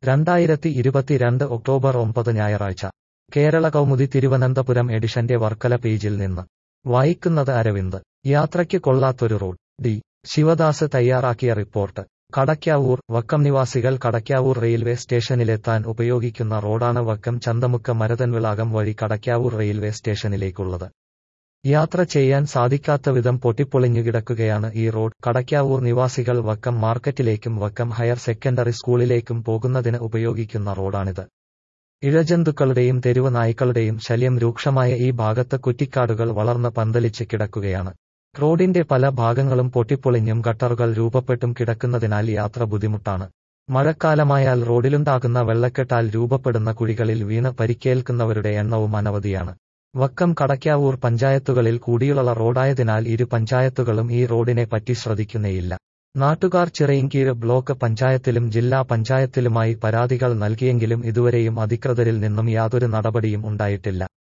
രണ്ടായിരത്തി ഇരുപത്തിരണ്ട് ഒക്ടോബർ ഒമ്പത് ഞായറാഴ്ച കേരള കൗമുദി തിരുവനന്തപുരം എഡിഷന്റെ വർക്കല പേജിൽ നിന്ന് വായിക്കുന്നത് അരവിന്ദ് യാത്രയ്ക്ക് കൊള്ളാത്തൊരു റോഡ് ഡി ശിവദാസ് തയ്യാറാക്കിയ റിപ്പോർട്ട് കടയ്ക്കാവൂർ വക്കം നിവാസികൾ കടയ്ക്കാവൂർ റെയിൽവേ സ്റ്റേഷനിലെത്താൻ ഉപയോഗിക്കുന്ന റോഡാണ് വക്കം ചന്തമുക്ക് മരതൻവിളാകം വഴി കടയ്ക്കാവൂർ റെയിൽവേ സ്റ്റേഷനിലേക്കുള്ളത് യാത്ര ചെയ്യാൻ സാധിക്കാത്ത വിധം പൊട്ടിപ്പൊളിഞ്ഞു കിടക്കുകയാണ് ഈ റോഡ് കടയ്ക്കാവൂർ നിവാസികൾ വക്കം മാർക്കറ്റിലേക്കും വക്കം ഹയർ സെക്കൻഡറി സ്കൂളിലേക്കും പോകുന്നതിന് ഉപയോഗിക്കുന്ന റോഡാണിത് ഇഴജന്തുക്കളുടെയും തെരുവ് നായ്ക്കളുടെയും ശല്യം രൂക്ഷമായ ഈ ഭാഗത്ത് കുറ്റിക്കാടുകൾ വളർന്ന് പന്തലിച്ച് കിടക്കുകയാണ് റോഡിന്റെ പല ഭാഗങ്ങളും പൊട്ടിപ്പൊളിഞ്ഞും ഗട്ടറുകൾ രൂപപ്പെട്ടും കിടക്കുന്നതിനാൽ യാത്ര ബുദ്ധിമുട്ടാണ് മഴക്കാലമായാൽ റോഡിലുണ്ടാകുന്ന വെള്ളക്കെട്ടാൽ രൂപപ്പെടുന്ന കുഴികളിൽ വീണ് പരിക്കേൽക്കുന്നവരുടെ എണ്ണവും അനവധിയാണ് വക്കം കടയ്ക്കാവൂർ പഞ്ചായത്തുകളിൽ കൂടിയുള്ള റോഡായതിനാൽ ഇരു പഞ്ചായത്തുകളും ഈ റോഡിനെ പറ്റി ശ്രദ്ധിക്കുന്നേയില്ല നാട്ടുകാർ ചിറയിൻകീഴ് ബ്ലോക്ക് പഞ്ചായത്തിലും ജില്ലാ പഞ്ചായത്തിലുമായി പരാതികൾ നൽകിയെങ്കിലും ഇതുവരെയും അധികൃതരിൽ നിന്നും യാതൊരു നടപടിയും ഉണ്ടായിട്ടില്ല